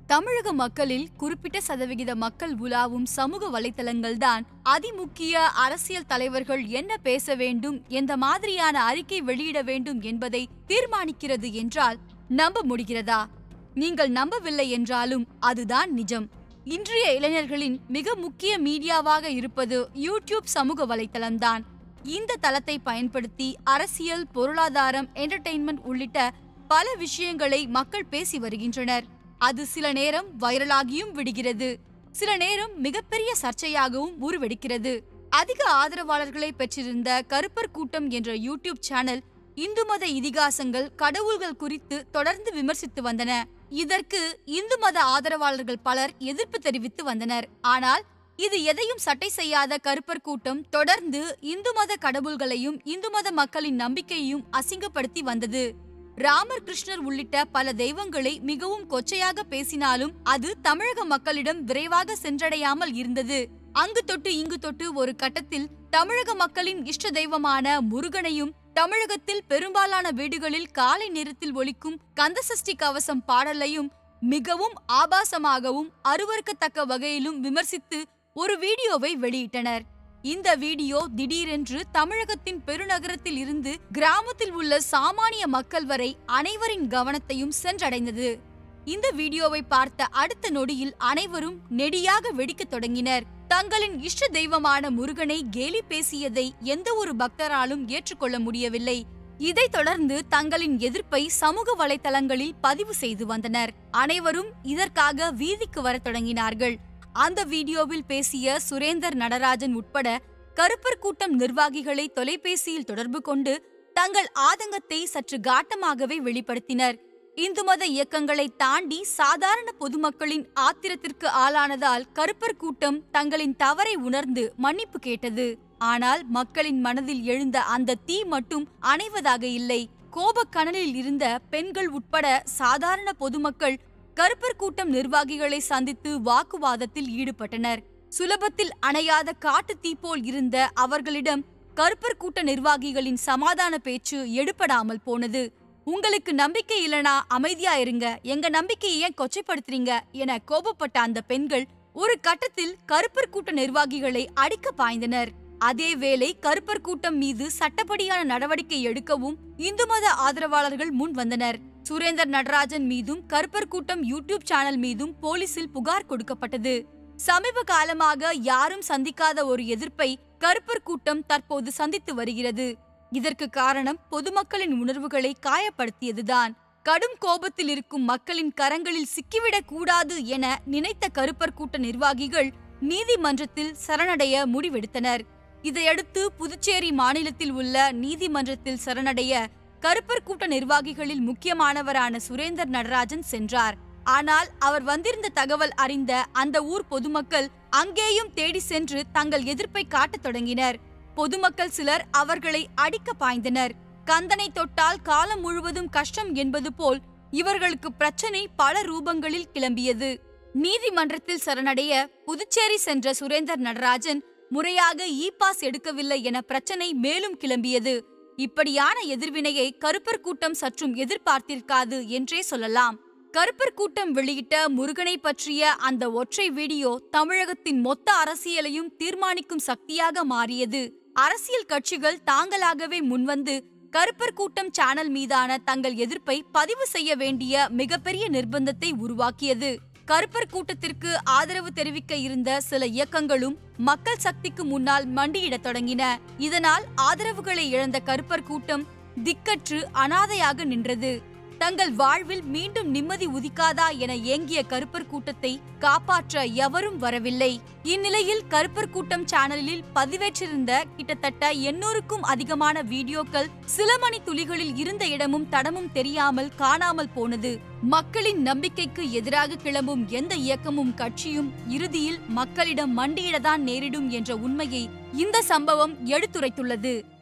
தமிழக மக்களில் குறிப்பிட்ட சதவிகித மக்கள் உலாவும் சமூக வலைத்தளங்கள்தான் அதிமுக்கிய அரசியல் தலைவர்கள் என்ன பேச வேண்டும் எந்த மாதிரியான அறிக்கை வெளியிட வேண்டும் என்பதை தீர்மானிக்கிறது என்றால் நம்ப முடிகிறதா நீங்கள் நம்பவில்லை என்றாலும் அதுதான் நிஜம் இன்றைய இளைஞர்களின் மிக முக்கிய மீடியாவாக இருப்பது யூடியூப் சமூக வலைத்தளம்தான் இந்த தளத்தை பயன்படுத்தி அரசியல் பொருளாதாரம் என்டர்டெயின்மெண்ட் உள்ளிட்ட பல விஷயங்களை மக்கள் பேசி வருகின்றனர் அது சில நேரம் வைரலாகியும் விடுகிறது சில நேரம் மிகப்பெரிய சர்ச்சையாகவும் உருவெடுக்கிறது அதிக ஆதரவாளர்களை பெற்றிருந்த கருப்பர் கூட்டம் என்ற யூடியூப் சேனல் இந்து மத இதிகாசங்கள் கடவுள்கள் குறித்து தொடர்ந்து விமர்சித்து வந்தன இதற்கு இந்து மத ஆதரவாளர்கள் பலர் எதிர்ப்பு தெரிவித்து வந்தனர் ஆனால் இது எதையும் சட்டை செய்யாத கருப்பர் கூட்டம் தொடர்ந்து இந்து மத கடவுள்களையும் இந்து மத மக்களின் நம்பிக்கையையும் அசிங்கப்படுத்தி வந்தது ராமர் கிருஷ்ணர் உள்ளிட்ட பல தெய்வங்களை மிகவும் கொச்சையாக பேசினாலும் அது தமிழக மக்களிடம் விரைவாக சென்றடையாமல் இருந்தது அங்கு தொட்டு இங்கு தொட்டு ஒரு கட்டத்தில் தமிழக மக்களின் இஷ்ட தெய்வமான முருகனையும் தமிழகத்தில் பெரும்பாலான வீடுகளில் காலை நேரத்தில் ஒலிக்கும் கந்தசஷ்டி கவசம் பாடலையும் மிகவும் ஆபாசமாகவும் அருவருக்கத்தக்க வகையிலும் விமர்சித்து ஒரு வீடியோவை வெளியிட்டனர் இந்த வீடியோ திடீரென்று தமிழகத்தின் பெருநகரத்தில் இருந்து கிராமத்தில் உள்ள சாமானிய மக்கள் வரை அனைவரின் கவனத்தையும் சென்றடைந்தது இந்த வீடியோவை பார்த்த அடுத்த நொடியில் அனைவரும் நெடியாக வெடிக்கத் தொடங்கினர் தங்களின் இஷ்ட தெய்வமான முருகனை கேலி பேசியதை எந்த ஒரு பக்தராலும் ஏற்றுக்கொள்ள முடியவில்லை இதைத் தொடர்ந்து தங்களின் எதிர்ப்பை சமூக வலைதளங்களில் பதிவு செய்து வந்தனர் அனைவரும் இதற்காக வீதிக்கு வரத் தொடங்கினார்கள் அந்த வீடியோவில் பேசிய சுரேந்தர் நடராஜன் உட்பட கருப்பர் கூட்டம் நிர்வாகிகளை தொலைபேசியில் தொடர்பு கொண்டு தங்கள் ஆதங்கத்தை சற்று காட்டமாகவே வெளிப்படுத்தினர் இந்து மத இயக்கங்களை தாண்டி சாதாரண பொதுமக்களின் ஆத்திரத்திற்கு ஆளானதால் கருப்பர் கூட்டம் தங்களின் தவறை உணர்ந்து மன்னிப்பு கேட்டது ஆனால் மக்களின் மனதில் எழுந்த அந்த தீ மட்டும் அணைவதாக இல்லை கோபக்கனலில் இருந்த பெண்கள் உட்பட சாதாரண பொதுமக்கள் கருப்பர் கூட்டம் நிர்வாகிகளை சந்தித்து வாக்குவாதத்தில் ஈடுபட்டனர் சுலபத்தில் அணையாத காட்டு தீ போல் இருந்த அவர்களிடம் கருப்பர் கூட்ட நிர்வாகிகளின் சமாதான பேச்சு எடுபடாமல் போனது உங்களுக்கு நம்பிக்கை இல்லனா அமைதியா இருங்க எங்க நம்பிக்கையை ஏன் கொச்சைப்படுத்துறீங்க என கோபப்பட்ட அந்த பெண்கள் ஒரு கட்டத்தில் கருப்பர் கூட்ட நிர்வாகிகளை அடிக்க பாய்ந்தனர் அதேவேளை கருப்பர் கூட்டம் மீது சட்டப்படியான நடவடிக்கை எடுக்கவும் இந்து மத ஆதரவாளர்கள் முன் வந்தனர் சுரேந்தர் நடராஜன் மீதும் கருப்பர் கூட்டம் யூடியூப் சேனல் மீதும் போலீசில் புகார் கொடுக்கப்பட்டது சமீப காலமாக யாரும் சந்திக்காத ஒரு எதிர்ப்பை கருப்பர் கூட்டம் தற்போது சந்தித்து வருகிறது இதற்கு காரணம் பொதுமக்களின் உணர்வுகளை காயப்படுத்தியதுதான் கடும் கோபத்தில் இருக்கும் மக்களின் கரங்களில் சிக்கிவிடக் கூடாது என நினைத்த கருப்பர் கூட்ட நிர்வாகிகள் நீதிமன்றத்தில் சரணடைய முடிவெடுத்தனர் இதையடுத்து புதுச்சேரி மாநிலத்தில் உள்ள நீதிமன்றத்தில் சரணடைய கருப்பர் கூட்ட நிர்வாகிகளில் முக்கியமானவரான சுரேந்தர் நடராஜன் சென்றார் ஆனால் அவர் வந்திருந்த தகவல் அறிந்த அந்த ஊர் பொதுமக்கள் அங்கேயும் தேடி சென்று தங்கள் எதிர்ப்பை காட்டத் தொடங்கினர் பொதுமக்கள் சிலர் அவர்களை அடிக்க பாய்ந்தனர் கந்தனை தொட்டால் காலம் முழுவதும் கஷ்டம் என்பது போல் இவர்களுக்கு பிரச்சனை பல ரூபங்களில் கிளம்பியது நீதிமன்றத்தில் சரணடைய புதுச்சேரி சென்ற சுரேந்தர் நடராஜன் முறையாக இ பாஸ் எடுக்கவில்லை என பிரச்சனை மேலும் கிளம்பியது இப்படியான எதிர்வினையை கருப்பர் கூட்டம் சற்றும் எதிர்பார்த்திருக்காது என்றே சொல்லலாம் கருப்பர் கூட்டம் வெளியிட்ட முருகனை பற்றிய அந்த ஒற்றை வீடியோ தமிழகத்தின் மொத்த அரசியலையும் தீர்மானிக்கும் சக்தியாக மாறியது அரசியல் கட்சிகள் தாங்களாகவே முன்வந்து கருப்பர் கூட்டம் சேனல் மீதான தங்கள் எதிர்ப்பை பதிவு செய்ய வேண்டிய மிகப்பெரிய நிர்பந்தத்தை உருவாக்கியது கருப்பர் கூட்டத்திற்கு ஆதரவு தெரிவிக்க இருந்த சில இயக்கங்களும் மக்கள் சக்திக்கு முன்னால் மண்டியிடத் தொடங்கின இதனால் ஆதரவுகளை இழந்த கருப்பர் கூட்டம் திக்கற்று அனாதையாக நின்றது தங்கள் வாழ்வில் மீண்டும் நிம்மதி உதிக்காதா என ஏங்கிய கருப்பர் கூட்டத்தை காப்பாற்ற எவரும் வரவில்லை இந்நிலையில் கருப்பர் கூட்டம் சேனலில் பதிவேற்றிருந்த கிட்டத்தட்ட எண்ணூறுக்கும் அதிகமான வீடியோக்கள் சில மணி துளிகளில் இருந்த இடமும் தடமும் தெரியாமல் காணாமல் போனது மக்களின் நம்பிக்கைக்கு எதிராக கிளம்பும் எந்த இயக்கமும் கட்சியும் இறுதியில் மக்களிடம் மண்டியிடதான் நேரிடும் என்ற உண்மையை இந்த சம்பவம் எடுத்துரைத்துள்ளது